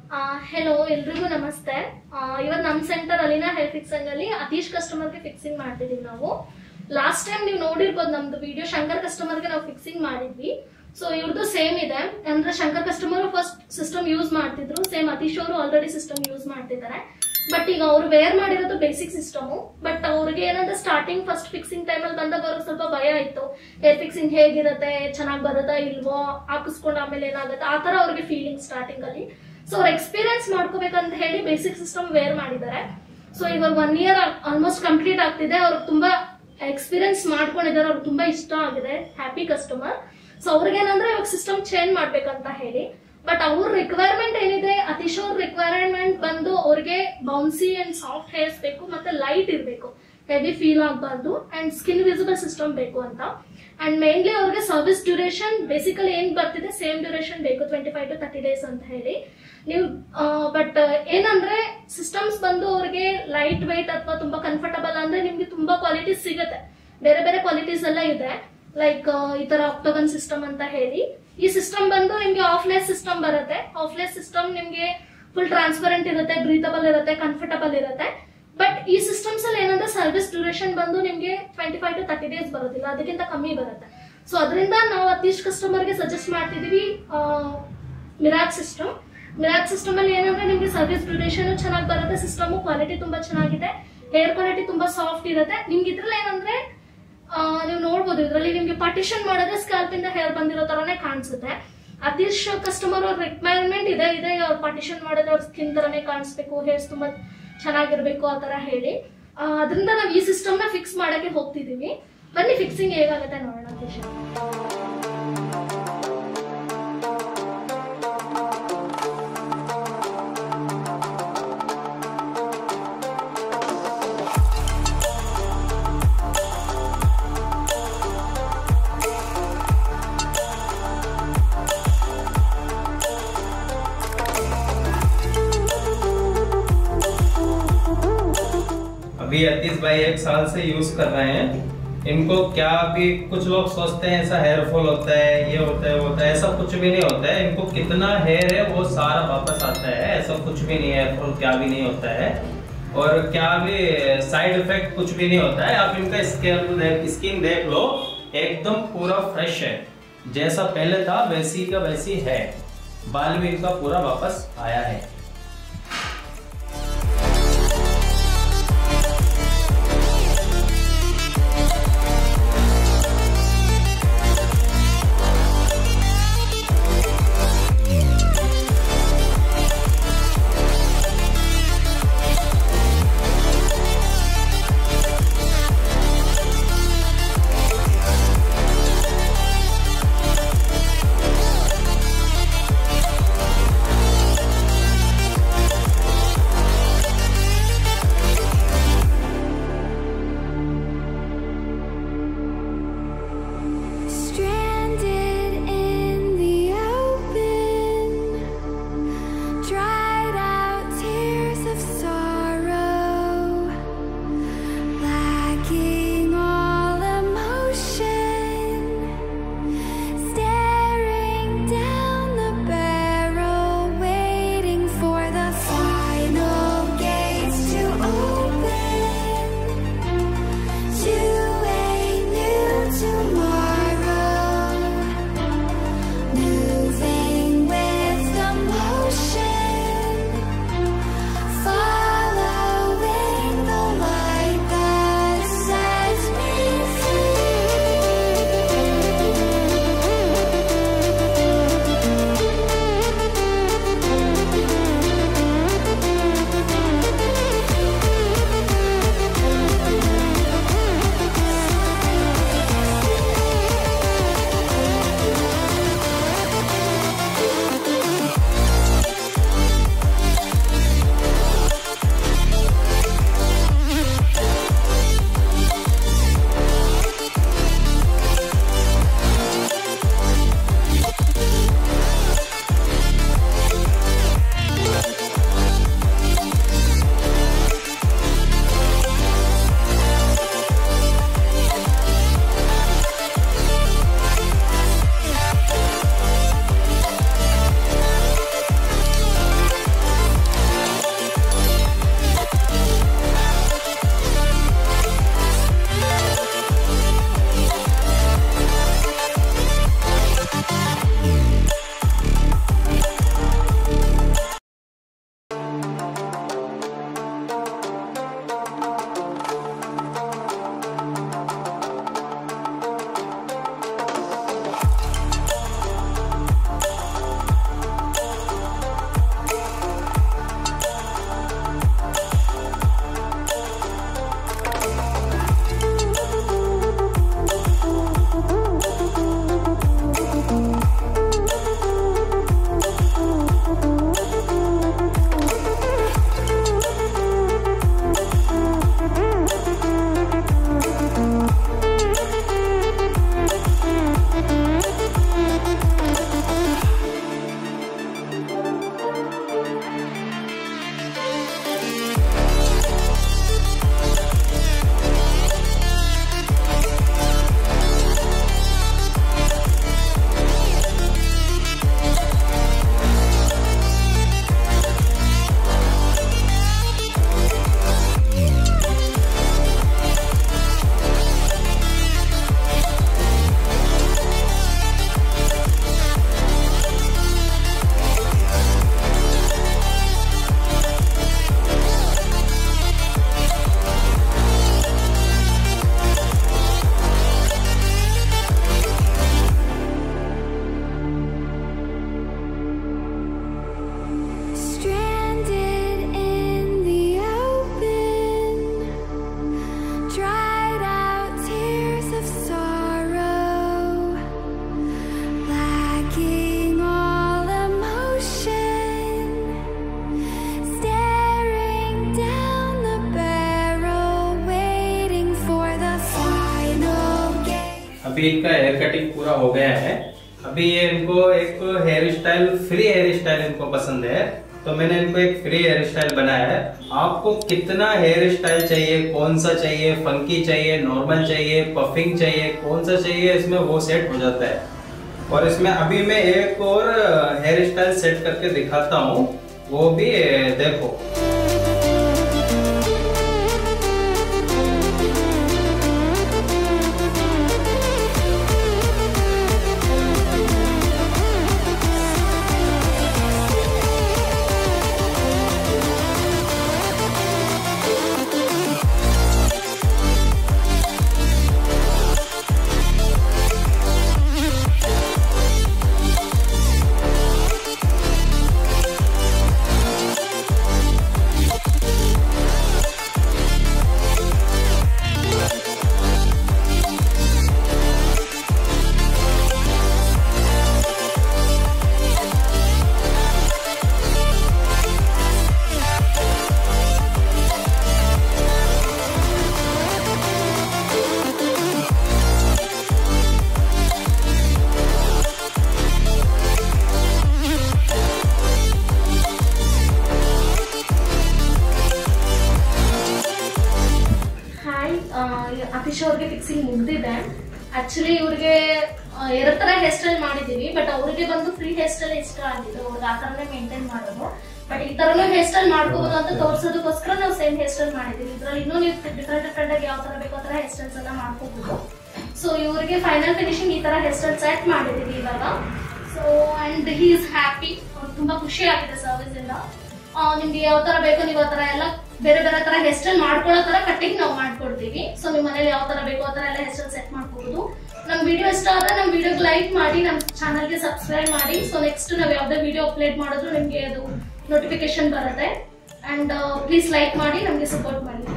hello ಎಲ್ರಿಗೂ ನಮಸ್ತೆ ಇವತ್ತು ನಮ್ಮ ಸೆಂಟರ್ ಅಲಿನಾ ಹೇರ್ ಫಿಕ್ಸಿಂಗ್ ಅಲ್ಲಿ ಅತೀಶ್ ಕಸ್ಟಮರ್ಗೆ ಫಿಕ್ಸಿಂಗ್ ಮಾಡ್ತಿದೀವಿ ನಾವು ಲಾಸ್ಟ್ ಟೈಮ್ ನೀವು ನೋಡಿರ್ಬೋದು ನಮ್ದು ವಿಡಿಯೋ ಶಂಕರ್ ಕಸ್ಟಮರ್ಗೆ ನಾವು ಫಿಕ್ಸಿಂಗ್ ಮಾಡಿದ್ವಿ ಸೊ ಇವ್ರದ್ದು ಸೇಮ್ ಇದೆ ಅಂದ್ರೆ Shankar customer first system use ಮಾಡ್ತಿದ್ರು ಸೇಮ್ ಅತೀಶ್ ಅವರು ಆಲ್ರೆಡಿ ಸಿಸ್ಟಮ್ ಯೂಸ್ ಮಾಡ್ತಿದ್ದಾರೆ ಬಟ್ ಈಗ ಅವ್ರು ವೇರ್ ಮಾಡಿರೋದು ಬೇಸಿಕ್ ಸಿಸ್ಟಮ್ ಬಟ್ ಅವ್ರಿಗೆ ಏನಂದ್ರೆ ಸ್ಟಾರ್ಟಿಂಗ್ ಫಸ್ಟ್ ಫಿಕ್ಸಿಂಗ್ ಟೈಮಲ್ಲಿ ಬಂದಾಗ ಅವ್ರಿಗೆ ಸ್ವಲ್ಪ ಭಯ ಇತ್ತು ಹೇರ್ ಫಿಕ್ಸಿಂಗ್ ಹೇಗಿರುತ್ತೆ ಚೆನ್ನಾಗಿ ಬರುತ್ತಾ ಇಲ್ವೋ ಹಾಕಿಸ್ಕೊಂಡು ಆಮೇಲೆ ಏನಾಗುತ್ತೆ ಆ ತರ ಅವ್ರಿಗೆ ಫೀಲಿಂಗ್ ಸ್ಟಾರ್ಟಿಂಗ್ ಅಲ್ಲಿ ಸೊ ಅವ್ರ ಎಕ್ಸ್ಪೀರಿಯನ್ಸ್ ಮಾಡ್ಕೋಬೇಕಂತ ಹೇಳಿ ಬೇಸಿಕ್ ಸಿಸ್ಟಮ್ ವೇರ್ ಮಾಡಿದ್ದಾರೆ ಸೊ ಇವಾಗ ಒನ್ ಇಯರ್ ಆಲ್ಮೋಸ್ಟ್ ಕಂಪ್ಲೀಟ್ ಆಗ್ತಿದೆ ಅವ್ರಿಗೆ ತುಂಬಾ ಎಕ್ಸ್ಪೀರಿಯನ್ಸ್ ಮಾಡ್ಕೊಂಡಿದ್ದಾರೆ ಅವ್ರಿಗೆ ತುಂಬಾ ಇಷ್ಟ ಆಗಿದೆ ಹ್ಯಾಪಿ ಕಸ್ಟಮರ್ ಸೊ ಅವ್ರಿಗೇನಂದ್ರೆ ಇವಾಗ ಸಿಸ್ಟಮ್ ಚೇಂಜ್ ಮಾಡ್ಬೇಕಂತ ಹೇಳಿ ಬಟ್ ಅವ್ರ ರಿಕ್ವೈರ್ಮೆಂಟ್ ಏನಿದೆ ಅತೀಶ್ ಅವ್ರ ರಿಕ್ವೈರ್ಮೆಂಟ್ ಬಂದು ಅವ್ರಿಗೆ ಬೌನ್ಸಿ ಅಂಡ್ ಸಾಫ್ಟ್ ಹೇರ್ಸ್ ಬೇಕು ಮತ್ತೆ ಲೈಟ್ ಇರಬೇಕು ಹೆವಿ ಫೀಲ್ ಆಗಬಾರ್ದು ಅಂಡ್ ಸ್ಕಿನ್ ವಿಸಿಬಲ್ ಸಿಸ್ಟಮ್ ಬೇಕು ಅಂತ ಅಂಡ್ ಮೇನ್ಲಿ ಅವ್ರಿಗೆ ಸರ್ವಿಸ್ ಡ್ಯೂರೇಷನ್ ಬೇಸಿಕಲಿ ಏನ್ ಬರ್ತಿದೆ ಸೇಮ್ ಡ್ಯೂರೇಷನ್ ಬೇಕು twenty five to thirty days ಅಂತ ಹೇಳಿ ನೀವು ಬಟ್ ಏನಂದ್ರೆ ಸಿಸ್ಟಮ್ಸ್ ಬಂದು ಅವ್ರಿಗೆ ಲೈಟ್ ವೆಯ್ಟ್ ಅಥವಾ ತುಂಬಾ ಕಂಫರ್ಟಬಲ್ ಅಂದ್ರೆ ನಿಮ್ಗೆ ತುಂಬಾ ಕ್ವಾಲಿಟೀಸ್ ಸಿಗುತ್ತೆ ಬೇರೆ ಬೇರೆ ಕ್ವಾಲಿಟೀಸ್ ಎಲ್ಲ ಇದೆ ಲೈಕ್ ಈ ತರ ಆಕ್ಟೋಗನ್ ಸಿಸ್ಟಮ್ ಅಂತ ಹೇಳಿ ಈ ಸಿಸ್ಟಮ್ ಬಂದು ನಿಮ್ಗೆ ಆಫ್ಲೆಸ್ ಸಿಸ್ಟಮ್ ಬರುತ್ತೆ ಆಫ್ಲೆಸ್ ಸಿಸ್ಟಮ್ ನಿಮ್ಗೆ ಫುಲ್ ಟ್ರಾನ್ಸ್ಪರೆಂಟ್ ಇರುತ್ತೆ ಬ್ರೀತಬಲ್ ಇರುತ್ತೆ ಕಂಫರ್ಟಬಲ್ ಇರುತ್ತೆ ಬಟ್ ಈ ಸಿಸ್ಟಮ್ಸ್ ಅಲ್ಲಿ ಏನಂದ್ರೆ ಸರ್ವಿಸ್ ಡ್ಯೂರೇಷನ್ ಬಂದು ನಿಮ್ಗೆ twenty five to thirty days ಬರೋದಿಲ್ಲ ಅದಕ್ಕಿಂತ ಕಮ್ಮಿ ಬರುತ್ತೆ ಸೊ ಅದರಿಂದ ನಾವು ಅತೀಶ್ ಕಸ್ಟಮರ್ಗೆ ಸಜೆಸ್ಟ್ ಮಾಡ್ತಿದೀವಿ ಮಿರಾಜ್ ಸಿಸ್ಟಮ್ ಮಿರಾಜ್ ಸಿಸ್ಟಮ್ ಅಲ್ಲಿ ಏನಂದ್ರೆ ನಿಮ್ಗೆ ಸರ್ವಿಸ್ ಡ್ಯೂರೇಷನ್ ಚೆನ್ನಾಗಿ ಬರುತ್ತೆ ಸಿಸ್ಟಮ್ ಕ್ವಾಲಿಟಿ ತುಂಬಾ ಚೆನ್ನಾಗಿದೆ ಹೇರ್ ಕ್ವಾಲಿಟಿ ತುಂಬಾ ಸಾಫ್ಟ್ ಇರುತ್ತೆ ನಿಮ್ಗೆ ಇದ್ರಲ್ಲಿ ಏನಂದ್ರೆ ಆ, ನೀವು ನೋಡ್ಬೋದು ಇದ್ರಲ್ಲಿ ನಿಮ್ಗೆ ಪಾರ್ಟಿಷನ್ ಮಾಡಿದ್ರೆ ಸ್ಕ್ಯಾಲ್ಪ್ ಇಂದ ಹೇರ್ ಬಂದಿರೋ ತರನೇ ಕಾಣಿಸುತ್ತೆ ಅತೀಶ್ ಕಸ್ಟಮರ್ ಅವ್ರ ರಿಕ್ವೈರ್ಮೆಂಟ್ ಇದೆ ಇದೆ ಅವ್ರ ಪಾರ್ಟಿಷನ್ ಮಾಡಿದ್ರೆ ಅವ್ರ ಸ್ಕಿನ್ ತರನೇ ಕಾಣಿಸ್ಬೇಕು ಹೇರ್ಸ್ ತುಂಬಾ ಚೆನ್ನಾಗಿರ್ಬೇಕು ಆ ತರ ಹೇಳಿ ಆ, ಅದರಿಂದ ನಾವು ಈ ಸಿಸ್ಟಮ್ ನ ಫಿಕ್ಸ್ ಮಾಡಕ್ಕೆ ಹೋಗ್ತಿದೀವಿ ಬನ್ನಿ ಫಿಕ್ಸಿಂಗ್ ಹೇಗಾಗುತ್ತೆ ನೋಡೋಣ ಅತೀಶ್ अभी अतीश भाई एक साल से यूज कर रहे हैं इनको क्या अभी कुछ लोग सोचते हैं ऐसा हेयर फॉल होता है ये होता है वो होता है ऐसा कुछ भी नहीं होता है इनको कितना हेयर है वो सारा वापस आता है ऐसा कुछ भी नहीं है हेयर फॉल क्या भी नहीं होता है और क्या भी साइड इफेक्ट कुछ भी नहीं होता है आप इनका स्किन देख स्किन देख लो एकदम पूरा फ्रेश है जैसा पहले था वैसी का वैसी है बाल भी इनका पूरा वापस आया है अभी इनका हेयर कटिंग पूरा हो गया है अभी ये इनको एक hair style free hair style इनको पसंद है तो मैंने इनको एक फ्री हेयर स्टाइल बनाया है आपको कितना हेयर स्टाइल चाहिए कौन सा चाहिए फंकी चाहिए नॉर्मल चाहिए पफिंग चाहिए कौन सा चाहिए इसमें वो सेट हो जाता है और इसमें अभी मैं एक और हेयर स्टाइल सेट करके दिखाता हूँ वो भी देखो ಹಾಯ್ ಅತೀಶ್ ಅವ್ರಿಗೆ ಫಿಕ್ಸಿಂಗ್ ಮುಗ್ದಿದೆ ಆಕ್ಚುಲಿ ಇವ್ರಿಗೆ ಎರಡು ತರ ಹೇರ್ ಸ್ಟೈಲ್ ಮಾಡಿದೀವಿ ಬಟ್ ಅವ್ರಿಗೆ ಬಂದು ಫ್ರೀ ಹೇರ್ ಸ್ಟೈಲ್ ಇಷ್ಟ ಆಗಿದೆ ಅವ್ರಿಗೆ ಆ ತರನೇ ಮೇಂಟೈನ್ ಮಾಡೋದು ಬಟ್ ಈ ತರನು ಹೇರ್ ಸ್ಟೈಲ್ ಮಾಡ್ಕೋಬಹುದು ಅಂತ ತೋರ್ಸೋದಕ್ಕೋಸ್ಕರ ನಾವು ಸೇಮ್ ಹೇರ್ ಸ್ಟೈಲ್ ಮಾಡಿದೀವಿ ಇದ್ರಲ್ಲಿ ಇನ್ನೂ ನೀವು ಡಿಫ್ರೆಂಟ್ ಡಿಫ್ರೆಂಟ್ ಆಗಿ ಯಾವ ತರ ಬೇಕೋ ಆ ತರ ಹೇರ್ ಸ್ಟೈಲ್ಸ್ ಎಲ್ಲ ಮಾಡ್ಕೋಬಹುದು ಸೊ ಇವ್ರಿಗೆ ಫೈನಲ್ ಫಿನಿಶಿಂಗ್ ಈ ತರ ಹೇರ್ ಸ್ಟೈಲ್ ಸೆಟ್ ಮಾಡಿದೀವಿ ಇವಾಗ so and he is happy ಅವ್ರಿಗೆ ತುಂಬಾ ಖುಷಿ ಆಗಿದೆ ಸರ್ವಿಸ್ ಇಂದ ಆ, ನಿಮ್ಗೆ ಯಾವ ತರ ಬೇಕು ನೀವು ಆ ತರ ಎಲ್ಲ ಬೇರೆ ಬೇರೆ ತರ ಹೇರ್ ಸ್ಟೈಲ್ ಮಾಡ್ಕೊಳ್ಳೋ ತರ ಕಟ್ಟಿಂಗ್ ನಾವು ಮಾಡ್ಕೊಡ್ತೀವಿ ಸೊ ನಿಮ್ ಮನೇಲಿ ಯಾವ ತರ ಬೇಕು ಆ ತರ ಎಲ್ಲ ಹೇರ್ ಸ್ಟೈಲ್ ಸೆಟ್ ಮಾಡ್ಕೋಬಹುದು ನಮ್ ವಿಡಿಯೋ ಇಷ್ಟ ಆದ್ರೆ ನಮ್ ವಿಡಿಯೋಗೆ ಲೈಕ್ ಮಾಡಿ ನಮ್ ಚಾನಲ್ಗೆ ಸಬ್ಸ್ಕ್ರೈಬ್ ಮಾಡಿ ಸೊ ನೆಕ್ಸ್ಟ್ ನಾವ್ ಯಾವ್ದೇ ವಿಡಿಯೋ ಅಪ್ಲೋಡ್ ಮಾಡಿದ್ರು ನಿಮ್ಗೆ ಅದು ನೋಟಿಫಿಕೇಶನ್ ಬರುತ್ತೆ ಅಂಡ್ ಪ್ಲೀಸ್ ಲೈಕ್ ಮಾಡಿ ನಮ್ಗೆ ಸಪೋರ್ಟ್ ಮಾಡಿ